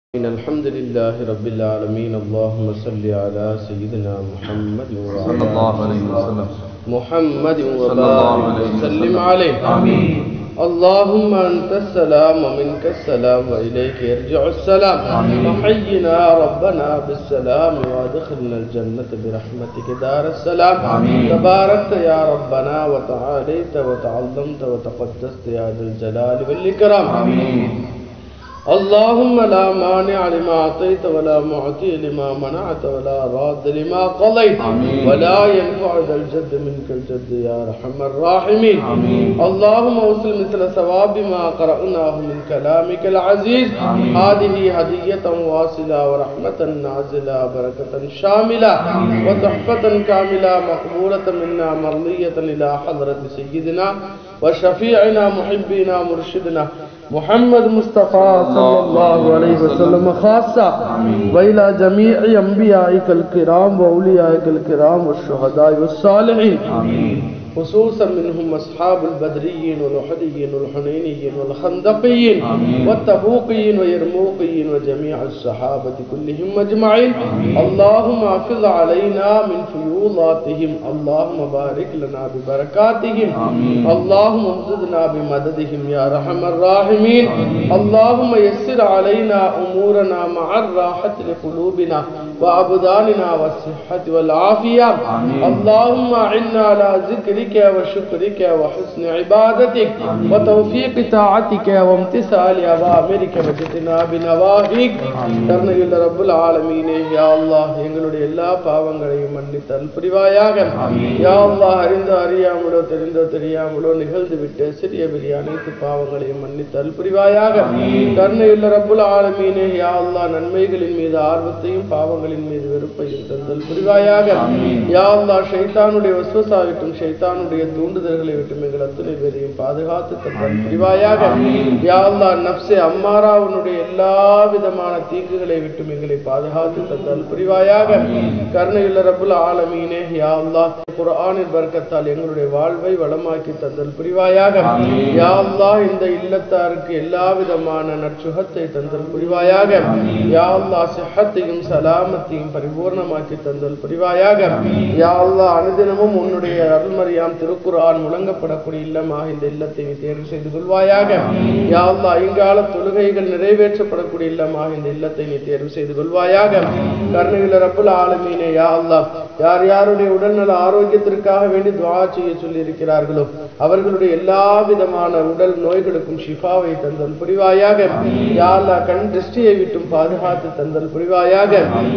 إن الحمد لله رب العالمين اللهم صل على سيدنا محمد صلى الله عليه وسلم محمد صلى الله وبارك عليه وسلم وسلم. عليه آمين اللهم أنت السلام ومنك السلام وإليك يرجع السلام آمين. وحينا ربنا بالسلام وادخلنا الجنة برحمتك دار السلام آمين. تباركت يا ربنا وتعاليت وتعظمت وتقدست يا ذا الجلال والإكرام آمين اللهم لا مانع لما أعطيت ولا معطي لما منعت ولا راد لما قضيت آمين. ولا ينفع ذا الجد منك الجد يا أرحم الراحمين آمين. اللهم وصل مثل ثواب ما قرأناه من كلامك العزيز آمين. هذه هدية واصلة ورحمة نازلة بركة شاملة آمين. وتحفة كاملة مقبولة منا مرضية إلى حضرة سيدنا وشفيعنا محبنا مرشدنا محمد مصطفى صلى الله عليه وسلم خاصة آمين. وإلى جميع أنبيائك الكرام وأوليائك الكرام والشهداء والصالحين آمين خصوصا منهم أصحاب البدريين والأحديين والحنينيين والخندقيين آمين. والتبوقيين واليرموقيين وجميع الصحابة كلهم أجمعين آمين. اللهم أفض علينا من فيوضاتهم اللهم بارك لنا ببركاتهم آمين. اللهم امددنا بمددهم يا أرحم الراحمين آمين. اللهم يسر علينا أمورنا مع الراحة لقلوبنا وأبداننا والصحة والعافية آمين. اللهم أعنا على ذكرك وشكرك وحسن عبادتك آمين. وتوفيق طاعتك وامتثال أوامرك واجتناب نواهيك آمين. கருணையுள்ள ரப்புல் ஆலமீனே யா அல்லாஹ் எங்களுடைய எல்லா பாவங்களையும் மன்னித்தல் புரிவாயாக ஆமீன். யா அல்லாஹ் அறிந்தோ அறியாமலோ தெரிந்தோ தெரியாமலோ நிகழ்ந்து விட்டு சிறிய பெரிய அனைத்து பாவங்களையும் மன்னித்தல் புரிவாயாக ஆமீன். கருணையுள்ள ரப்புல் ஆலமீனே யா அல்லாஹ் நன்மைகளின் மீது ஆர்வத்தையும் பாவங்களின் மீது வெறுப்பையும் தந்தல் புரிவாயாக ஆமீன். யா அல்லாஹ் ஷைத்தானுடைய வஸ்வசா விட்டும் ஷைத்தானுடைய தூண்டுதல்களை விட்டும் எங்கள் அத்துணை பேரையும் பாதுகாத்து தந்தல் புரிவாயாக ஆமீன். யா அல்லாஹ் நப்சே அம்மாராவுடைய எல்லா விதமான தீங்குகளை விட்டும் எங்களை பாதுகாத்து தந்தால் புரிவாயாக கருணையுள்ள ரப்புல் ஆலமீனே யா அல்லாஹ் குர்ஆனின் பர்க்கத்தால் எங்களுடைய வாழ்வை வளமாக்கி தந்தல் புரிவாயாக ஆமீன். யா அல்லாஹ் இந்த இல்லத்தாருக்கு எல்லா விதமான நற்சுகத்தை தந்தல் புரிவாயாக யா அல்லாஹ் சிஹத்தையும் சலாமத்தையும் பரிபூர்ணமாக்கி தந்தல் புரிவாயாக யா அல்லாஹ் அனுதினமும் உன்னுடைய அருள்மறியாம் திருக்குர்ஆன் முழங்கப்படக்கூடிய இல்லமாக இந்த இல்லத்தை நீ தேர்வு செய்து கொள்வாயாக யா அல்லாஹ் ஐங்கால தொழுகைகள் நிறைவேற்றப்படக்கூடிய இல்லமாக இந்த இல்லத்தை நீ தேர்வு செய்து கொள்வாயாக கருணையுள்ள ரப்புல் ஆலமீனே யா அல்லாஹ் யார் யாருடைய உடல்நல ஆரோக்கியத்திற்காக வேண்டி துஆ செய்ய சொல்லி இருக்கிறார்களோ அவர்களுடைய எல்லா விதமான உடல் நோய்களுக்கும் ஷிஃபாவை தந்தல் புரிவாயாக யா அல்லாஹ் கண் திருஷ்டியை விட்டும் பாதுகாத்து தந்தல் புரிவாயாக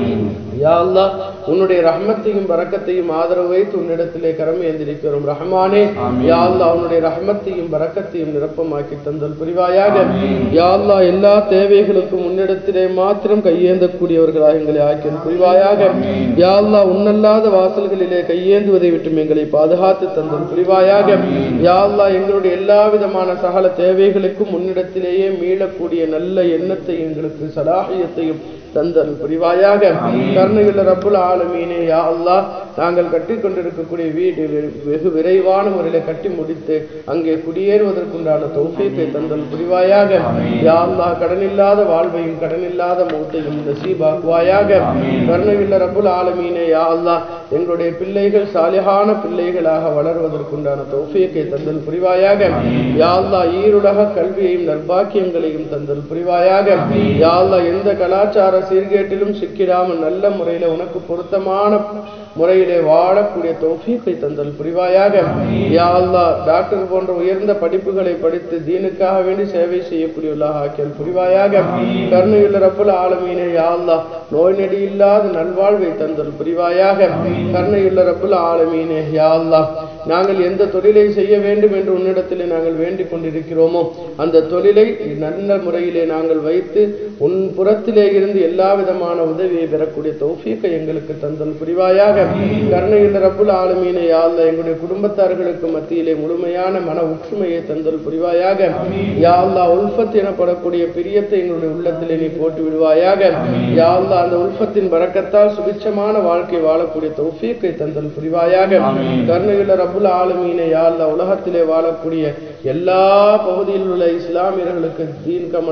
யா அல்லாஹ் உன்னுடைய ரஹ்மத்தையும் பரக்கத்தையும் ஆதரவு வைத்து உன்னிடத்திலே கரம் ஏந்திருக்கிறோம் ரஹ்மானே ஆமீன். யா அல்லாஹ் உன்னுடைய ரஹ்மத்தையும் பரக்கத்தையும் நிரப்பமாக்கி தந்தல் புரிவாயாக ஆமீன். யா அல்லாஹ் எல்லா தேவைகளுக்கும் உன்னிடத்திலே மாத்திரம் கையேந்தக்கூடியவர்களாக எங்களை ஆக்கியது புரிவாயாக ஆமீன். யா அல்லாஹ் உன்னல்லாத வாசல்களிலே கையேந்துவதை விட்டும் எங்களை பாதுகாத்து தந்தல் புரிவாயாக ஆமீன். யா அல்லாஹ் எங்களுடைய எல்லா விதமான சகல தேவைகளுக்கும் உன்னிடத்திலேயே மீளக்கூடிய நல்ல எண்ணத்தை எங்களுக்கு சலாஹியத்தையும் தந்தல் புரிவாயாக ஆமீன். கருணையுள்ள ரப்புல் ஆலமீனே யா அல்லாஹ் நாங்கள் கட்டி கொண்டிருக்கக்கூடிய வீடு வெ- வெகு விரைவான முறையில கட்டி முடித்து அங்கே குடியேறுவதற்குண்டான தௌஃபீக்கை தந்தல் புரிவாயாக ஆமீன். யா அல்லாஹ் கடனில்லாத வாழ்வையும் கடனில்லாத மௌத்தையும் நசீபாக்குவாயாக ஆமீன். கருணையுள்ள ரப்புல் ஆலமீனே யா அல்லாஹ் எங்களுடைய பிள்ளைகள் சாலிஹான பிள்ளைகளாக வளர்வதற்குண்டான தௌஃபீக்கை தந்தல் புரிவாயாக ஆமீன். யா அல்லாஹ் ஈருலக கல்வியையும் நற்பாக்கியங்களையும் தந்தல் புரிவாயாக ஆமீன். யா அல்லாஹ் எந்த கலாச்சார சீர்கேட்டிலும் சிக்கிடாமல் நல்ல முறையில உனக்கு பொருத்தமான முறையிலே வாழக்கூடிய தௌஃபீக்கை தந்தல் புரிவாயாக யா அல்லாஹ் டாக்டர் போன்ற உயர்ந்த படிப்புகளை படித்து தீனுக்காக வேண்டி சேவை செய்யக்கூடியவர்களாக ஆக்கியல் புரிவாயாக கருணையுள்ள ரப்புல் ஆலமீனே யா அல்லாஹ் நோய் நெடி இல்லாத நல்வாழ்வை தந்தல் புரிவாயாக கருணையுள்ள ரப்புல் ஆலமீனே யா அல்லாஹ் நாங்கள் எந்த தொழிலை செய்ய வேண்டும் என்று உன்னிடத்திலே நாங்கள் வேண்டிக் கொண்டிருக்கிறோமோ அந்த தொழிலை நல்ல முறையிலே நாங்கள் வைத்து உன் புறத்திலே இருந்து எல்லா விதமான உதவியை பெறக்கூடிய தௌஃபீக்கை எங்களுக்கு தந்தல் புரிவாயாக கருணையுள்ள ரப்புல் ஆலமீனை யாழ்ல எங்களுடைய குடும்பத்தார்களுக்கு மத்தியிலே முழுமையான மன ஒற்றுமையை தந்தல் புரிவாயாக யாழ்லா உல்ஃபத் எனப்படக்கூடிய பிரியத்தை எங்களுடைய உள்ளத்திலே நீ போட்டு விடுவாயாக யாழ்லா அந்த உல்ஃபத்தின் பறக்கத்தால் சுபிட்சமான வாழ்க்கை வாழக்கூடிய தௌஃபீக்கை தந்தல் புரிவாயாக ஆமீன். கருணையுள்ள ரப்புல் ஆலமீனை யாழ்லா உலகத்திலே வாழக்கூடிய எல்லா பகுதியில் உள்ள இஸ்லாமியர்களுக்கு தீன் கமல்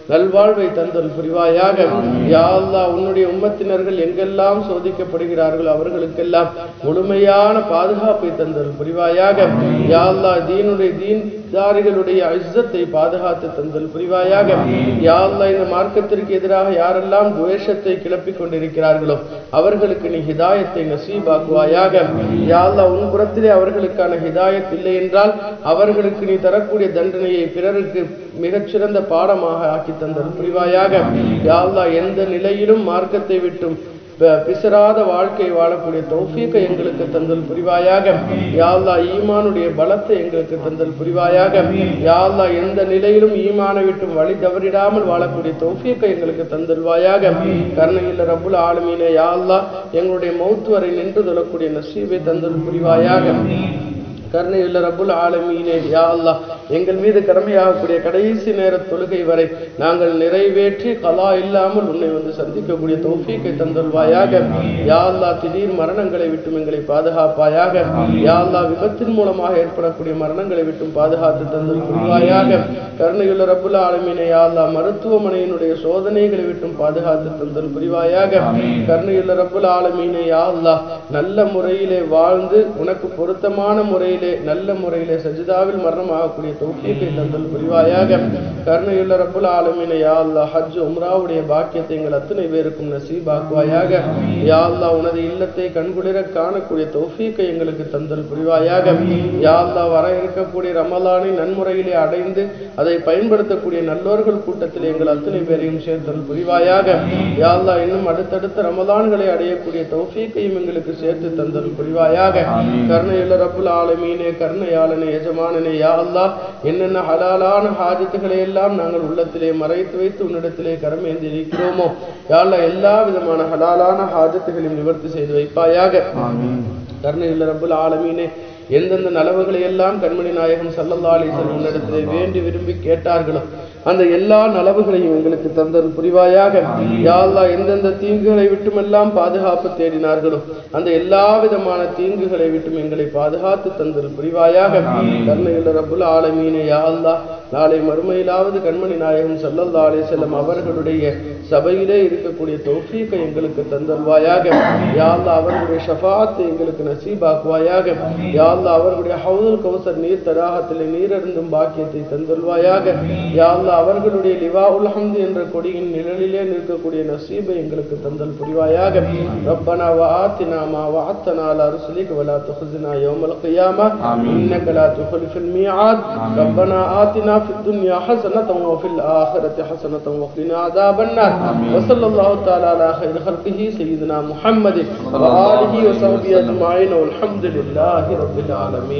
நல்வாழ்வை தந்தல் புரிவாயாக யா அல்லாஹ் உன்னுடைய உம்மத்தினர்கள் எங்கெல்லாம் சோதிக்கப்படுகிறார்களோ அவர்களுக்கெல்லாம் முழுமையான பாதுகாப்பை தந்தல் புரிவாயாக யா அல்லாஹ் தீனுடைய தீன்தாரிகளுடைய இஸ்ஸத்தை பாதுகாத்து தந்தல் புரிவாயாக யா அல்லாஹ் இந்த மார்க்கத்திற்கு எதிராக யாரெல்லாம் துவேஷத்தை கிளப்பிக் கொண்டிருக்கிறார்களோ அவர்களுக்கு நீ ஹிதாயத்தை நசீபாக்குவாயாக யா அல்லாஹ் உன் புறத்திலே அவர்களுக்கான ஹிதாயத் இல்லை என்றால் அவர்களுக்கு நீ தரக்கூடிய தண்டனையை பிறருக்கு மிகச்சிறந்த பாடமாக ஆக்கி தந்தல் புரிவாயாக யா அல்லாஹ் எந்த நிலையிலும் மார்க்கத்தை விட்டும் ப- பிசராத வாழ்க்கை வாழக்கூடிய தௌஃபீக்கை எங்களுக்கு தந்தல் புரிவாயாக யா அல்லாஹ் ஈமானுடைய பலத்தை எங்களுக்கு தந்தல் புரிவாயாக யா அல்லாஹ் எந்த நிலையிலும் ஈமானை விட்டு வழி தவறிடாமல் வாழக்கூடிய தௌஃபீக்கை எங்களுக்கு தந்தல்வாயாக கருணையில் ரப்புல் ஆலமீனே யா அல்லாஹ் எங்களுடைய மௌத்து வரை நின்று தொழக்கூடிய நசீபை தந்தல் புரிவாயாக கருணையுள்ள ரப்புல் ஆலமீனே யா அல்லாஹ் எங்கள் மீது கடமையாகக்கூடிய கடைசி நேர தொழுகை வரை நாங்கள் நிறைவேற்றி கலா இல்லாமல் உன்னை வந்து சந்திக்கக்கூடிய தௌஃபீக்கை தந்தல்வாயாக யா அல்லாஹ் திடீர் மரணங்களை விட்டும் எங்களை பாதுகாப்பாயாக யா அல்லாஹ் விபத்தின் மூலமாக ஏற்படக்கூடிய மரணங்களை விட்டும் பாதுகாத்து தந்தல் புரிவாயாக கருணையுள்ள ரப்புல் ஆலமீனே யா அல்லாஹ் மருத்துவமனையினுடைய சோதனைகளை விட்டும் பாதுகாத்து தந்தல் புரிவாயாக கருணையுள்ள ரப்புல் ஆலமீனே யா அல்லாஹ் நல்ல முறையிலே வாழ்ந்து உனக்கு பொருத்தமான முறையிலே நல்ல முறையிலே சஜிதாவில் மரணமாகக்கூடிய தௌஃபீக்கை தந்தல் புரிவாயாக கருணையுள்ள ரப்புல் ஆலமீனே யா அல்லாஹ் ஹஜ் உம்ராவுடைய பாக்கியத்தை எங்கள் அத்தனை பேருக்கும் நசீபாக்குவாயாக யா அல்லாஹ் உனது இல்லத்தை கண்குளிர காணக்கூடிய தௌஃபீக்கை எங்களுக்கு தந்தல் புரிவாயாக யா அல்லாஹ் வர இருக்கக்கூடிய ரமலானை நன்முறையிலே அடைந்து அதை பயன்படுத்தக்கூடிய நல்லோர்கள் கூட்டத்தில் எங்கள் அத்தனை பேரையும் சேர்த்தல் புரிவாயாக யா அல்லாஹ் இன்னும் அடுத்தடுத்த ரமலான்களை அடையக்கூடிய தௌஃபீக்கையும் எங்களுக்கு சேர்த்து தந்தல் புரிவாயாக கருணையுள்ள ரப்புல் ஆலமீனே கருணையாளனே எஜமானனே யா அல்லாஹ் என்னென்ன ஹலாலான ஹாஜத்துகளை எல்லாம் நாங்கள் உள்ளத்திலே மறைத்து வைத்து உன்னிடத்திலே கரமேந்தி இருக்கிறோமோ யா அல்லாஹ் எல்லா விதமான ஹலாலான ஹாஜத்துகளையும் நிவர்த்தி செய்து வைப்பாயாக கருணையுள்ள ரப்புல் ஆலமீனே எந்தெந்த நலவுகளை எல்லாம் கண்மணி நாயகம் சல்லல்லா அலிசன் உன்னிடத்திலே வேண்டி விரும்பி கேட்டார்களோ அந்த எல்லா நலவுகளையும் எங்களுக்கு தந்தல் புரிவாயாக யா அல்லாஹ் எந்தெந்த தீங்குகளை விட்டுமெல்லாம் பாதுகாப்பு தேடினார்களோ அந்த எல்லா விதமான தீங்குகளை விட்டும் எங்களை பாதுகாத்து தந்தல் புரிவாயாக கருணையுள்ள ரப்புல் ஆலமீனே யா அல்லாஹ் நாளை மறுமையிலாவது கண்மணி நாயகம் சல்லல்லா அலிசல்லம் அவர்களுடைய சபையிலே இருக்கக்கூடிய தௌஃபீக்கை எங்களுக்கு தந்தல்வாயாக யா அல்லாஹ் அவர்களுடைய ஷஃபாத்தை எங்களுக்கு நசீபாக்குவாயாக யா அல்லாஹ் அவர்களுடைய ஹவுதுல் கௌசர் நீர் தடாகத்திலே நீரருந்தும் பாக்கியத்தை தந்தல்வாயாக யா அல்லாஹ் அவர்களுடைய லிவா உல் ஹம்து என்ற கொடியின் நிழலிலே நிற்கக்கூடிய நசீபை எங்களுக்கு தந்தல் புரிவாயாக ரப்பனா வஆத்தினா மா வஅத்தனா அலா ருசுலிக வலா துஹ்ஸினா யௌமல் கியாமா இன்னக லா துخلف الميعاد ربنا آتنا في الدنيا حسنة وفي الآخرة حسنة وقنا عذاب النار وصلى الله تعالى على خير خلقه سيدنا محمد وآله وصحبه أجمعين والحمد لله رب العالمين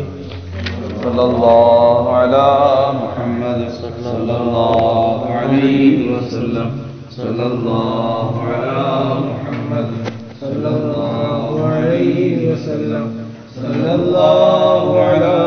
صلى الله على محمد صلى الله عليه وسلم صلى الله على محمد صلى الله عليه وسلم صلى الله على